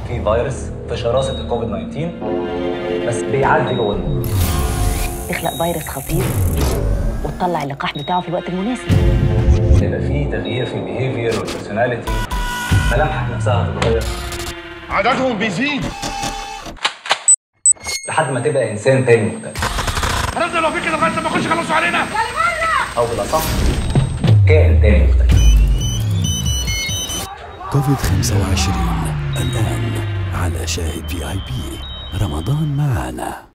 في فيروس في شراسه الكوفيد 19 بس بيعدي جوه المخ تخلق فيروس خطير وتطلع اللقاح بتاعه في الوقت المناسب يبقى فيه تغيير في البيهيفير والبرسوناليتي ملامحك نفسها هتتغير عددهم بيزيد لحد ما تبقى انسان تاني مختلف هنفضل لو في كده لغايه لما يخش يخلصوا علينا او بالاصح كائن تاني مختلف كوفيد 25 الآن على شاهد في آي بي رمضان معانا